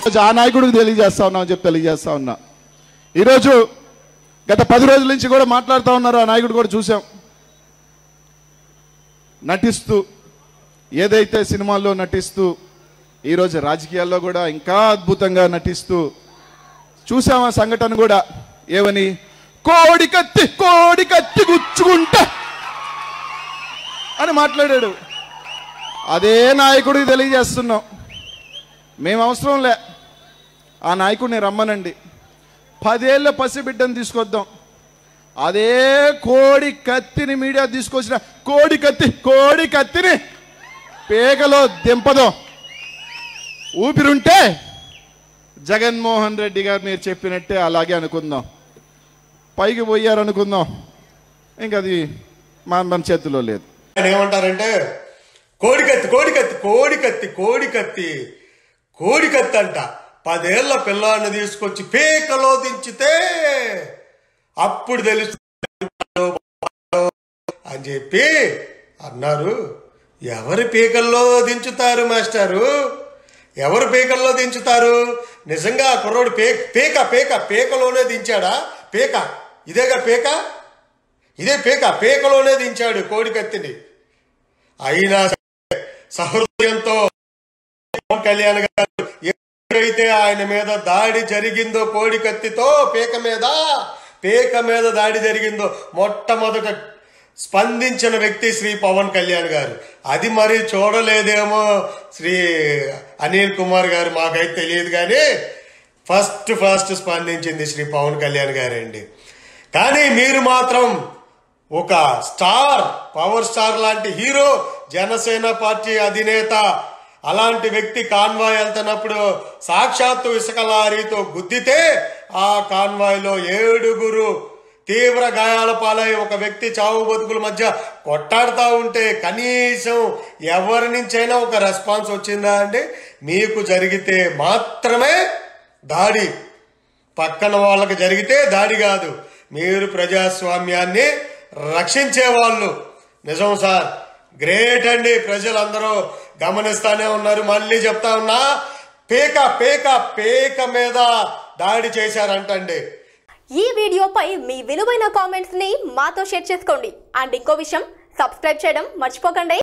ఈరోజు ఆ నాయకుడికి తెలియజేస్తా ఉన్నాం అని చెప్పి తెలియజేస్తా ఉన్నా ఈరోజు గత పది రోజుల నుంచి కూడా మాట్లాడుతూ ఉన్నారు ఆ నాయకుడు కూడా చూసాం నటిస్తూ ఏదైతే సినిమాల్లో నటిస్తూ ఈరోజు రాజకీయాల్లో కూడా ఇంకా అద్భుతంగా నటిస్తూ చూసాం ఆ సంఘటన కూడా ఏమని కోడి కత్తి కోడి కత్తి గుచ్చుకుంటా అని మాట్లాడాడు అదే నాయకుడికి తెలియజేస్తున్నాం మేము అవసరం లే ఆ నాయకుడిని రమ్మనండి పదేళ్ల పసిబిడ్డను తీసుకొద్దాం అదే కోడి కత్తిని మీడియా తీసుకొచ్చిన కోడి కత్తి కోడి కత్తిని పేగలో దింపదాం ఊపిరుంటే జగన్మోహన్ రెడ్డి గారు మీరు చెప్పినట్టే అలాగే అనుకుందాం పైకి పోయారు అనుకుందాం ఇంకా అది మన మన చేతిలో లేదు ఆయన ఏమంటారంటే కోడికత్తి కోడికత్తి కోడికత్తి కోడికత్తి కోడికత్తి అంట పదేళ్ల పిల్లాన్ని తీసుకొచ్చి పీకలో దించితే అప్పుడు తెలుసు అని చెప్పి అన్నారు ఎవరి పీకల్లో దించుతారు మాస్టారు ఎవరు పీకల్లో దించుతారు నిజంగా ఆ కుర్రోడు పే పీక పీక పీకలోనే దించాడా పీక ఇదేగా పీక ఇదే పీక పీకలోనే దించాడు కోడికత్తిని అయినా సరే సహృదయంతో పవన్ కళ్యాణ్ గారు ఎప్పుడైతే ఆయన మీద దాడి జరిగిందో కోడికత్తితో పీక మీద పీక మీద దాడి జరిగిందో మొట్టమొదట స్పందించిన వ్యక్తి శ్రీ పవన్ కళ్యాణ్ గారు అది మరి చూడలేదేమో శ్రీ అనిల్ కుమార్ గారు మాకైతే తెలియదు కానీ ఫస్ట్ ఫస్ట్ స్పందించింది శ్రీ పవన్ కళ్యాణ్ గారండి కానీ మీరు మాత్రం ఒక స్టార్ పవర్ స్టార్ లాంటి హీరో జనసేన పార్టీ అధినేత అలాంటి వ్యక్తి కాన్వాయ్ వెళ్తున్నప్పుడు సాక్షాత్తు ఇసుక లారీతో గుద్దితే ఆ కాన్వాయ్లో ఏడుగురు తీవ్ర గాయాల పాలై ఒక వ్యక్తి చావు బతుకుల మధ్య కొట్టాడుతూ ఉంటే కనీసం ఎవరి నుంచైనా ఒక రెస్పాన్స్ వచ్చిందా అండి మీకు జరిగితే మాత్రమే దాడి పక్కన వాళ్ళకి జరిగితే దాడి కాదు మీరు ప్రజాస్వామ్యాన్ని రక్షించే వాళ్ళు నిజం సార్ గ్రేట్ అండి ప్రజలందరూ గమనిస్తానే ఉన్నారు మళ్ళీ చెప్తా ఉన్నా పేక పేక పేక మీద దాడి చేశారంటండి ఈ వీడియోపై మీ విలువైన కామెంట్స్ ని మాతో షేర్ చేసుకోండి అండ్ ఇంకో విషయం సబ్స్క్రైబ్ చేయడం మర్చిపోకండి